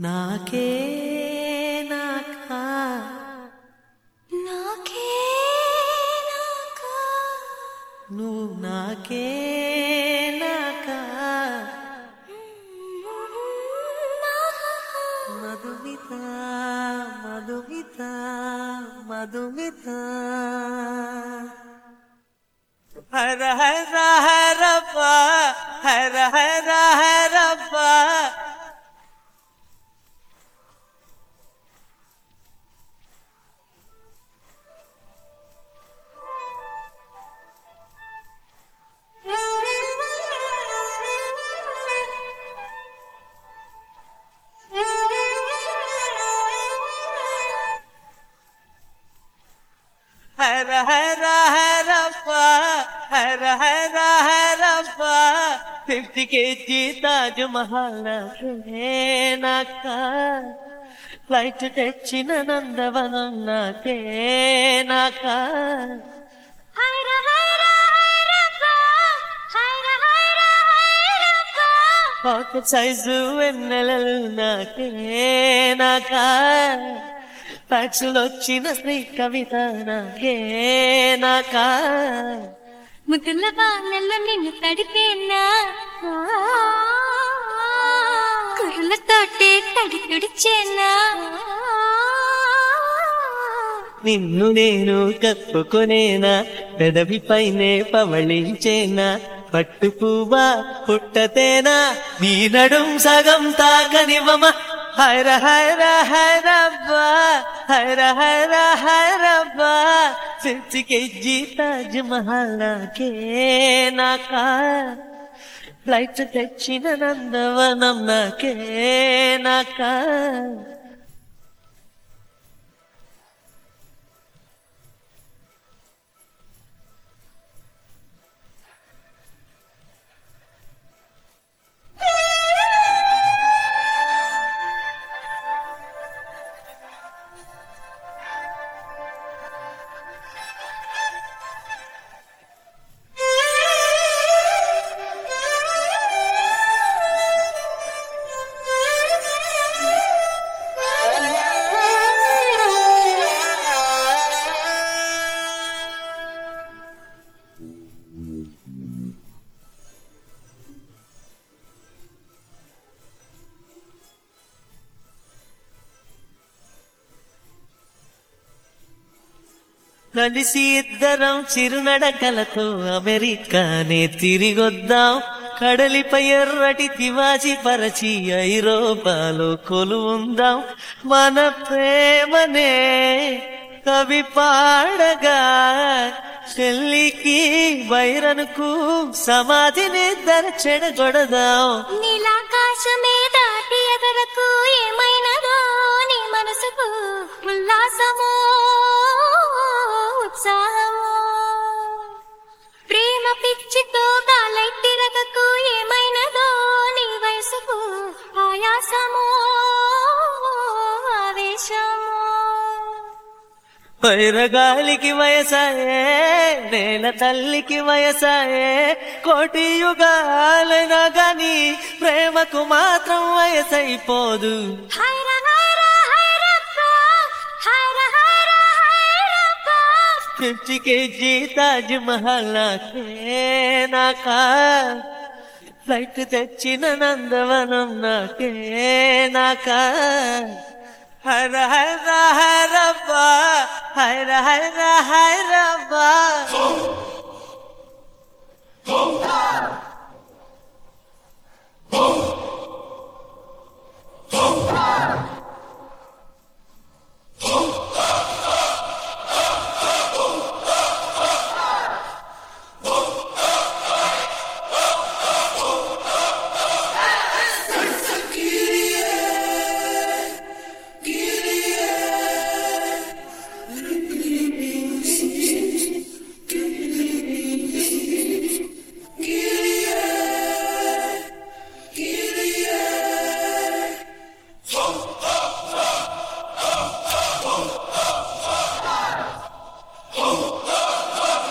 నాకే నాకా నాకే నాకా నువ్వు నాకే నాకా మధుమిత మధుమిత మధుమిత హర హర హరప్ప హర హర హరప్ప హర హర హరప్ప హర హర హరప్ప ఫిఫ్టీ కేజీ తాజ్ మహల్ నాకే నాక ఫ్లైట్ తెచ్చిన నందవనం నాకే నాక హైర హైర హైరప్ప హైర హైర హైరప్ప పాకెట్ సైజు వెన్నెలలు నాకే నాక ఫ్యాక్సులు వచ్చిన శ్రీ కవిత నాకే నాక ముద్దుల బాణల్లో నిన్ను తడిపేనా కుర్రలతోటే తడి తుడిచేనా నిన్ను నేను కప్పుకొనేనా పెదవి పైనే పవళించేనా పట్టు పువ్వా పుట్టతేనా నీ నడుం సగం తాకనివ్వమ హర హర హరబ్బా హర హర హరబ్బా సిక్స్ కేజీ తాజ్ మహల్ నాకే నాకా ఫ్లైట్ తెచ్చిన నందవనం నాకే నాకా కలిసి ఇద్దరం చిరునడకలతో అమెరికానే తిరిగొద్దాం కడలిపై ఎర్రటి తివాచి పరచి ఐరోపాలో కొలువుందాం మన ప్రేమనే కవి పాడగా చెల్లికి వైరనుకు సమాధిని దర్చెడగొడదాం నీలాకాశమే దాటి ఎగరకు ఏమైనదో నీ మనసుకు ఉల్లాసమో ఉత్సాహమో ప్రేమ పిచ్చితో గాలెట్టిరగకు ఏమైనదో నీ వయసుకు ఆయాసమో ఆవేశమో పైరగాలికి వయసాయే నేల తల్లికి వయసాయే కోటి యుగాలైనా గాని ప్రేమకు మాత్రం వయసైపోదు హైర హైర హైరప్ప హైర హైర హైరప్ప ఫిఫ్టీ కేజీ తాజ్ మహల్ నాకే నాకా ఫ్లైట్ తెచ్చిన నందవనం నాకే నాకా హర హర హరబ్బా హర హర హరబ్బా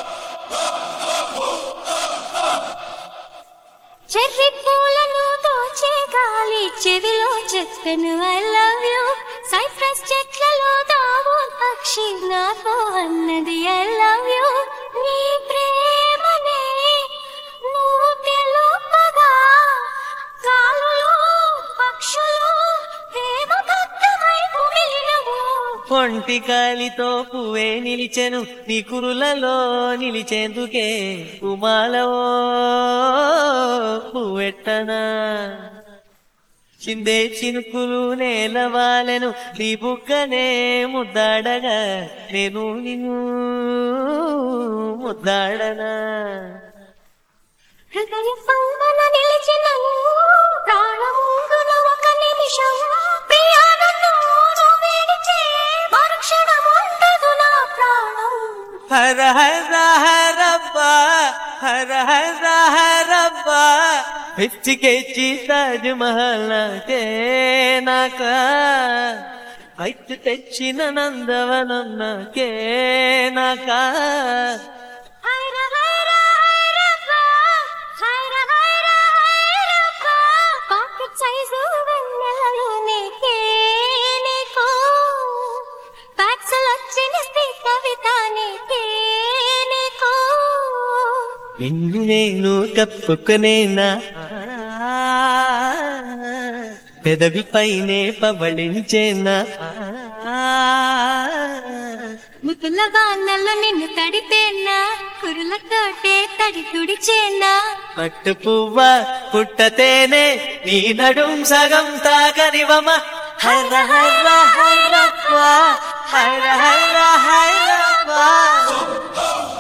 చెర్రి పూలను దోచి వీచే గాలి చెవిలో చెప్పెను ఐ లవ్ యూ సైప్రస్ చెట్లలో దావు పక్షి నాతో అన్నది ఐ లవ్ యూ నీ ప్రేమనే నువ్వు తెలుపగా గాలులు పక్షులు ప్రేమ భక్తమై కుమిలినవు ఒంటి కాలితో పువ్వే నిలిచెను నీ కురులలో నిలిచేందుకే ఉమాలవో పువ్వెట్టనా చిందే చినుకులు నేలవాలెను నీ బుగ్గనే ముద్దాడగా నేను నిన్ను ముద్దాడనా హృదయ స్పందన నిలిచిన ప్రాణముందున ఒక నిమిషం ప్రియానన్ను నువ్వేడిచే మరుక్షణం ఉండదు నా ప్రాణం హర హర హరబ్బా హర హర హరబ్బా పిచ్చికెచ్చి తాజ్ మహల్ నాకే నాక అయితే తెచ్చిన నందవనం నాకే నాకా హైర హైర హైరప్ప హైర హైర హైరప్ప పాకెట్ సైజు వెన్నెలలు నీకే నీకు ప్యాక్సల్ వచ్చిన కవిత నీకే నీకు నిన్ను నేను కప్పుకునేనా పెదవి పైనే పవళించేనా ముతుల వానల్లో నిన్ను తడిపేనా కురులతోటే తడి తుడిచేనా పట్టు పువ్వ పుట్టతేనే నీ నడుం సగం తాకనివమ హర హర హరప్ప హర హర హరప్ప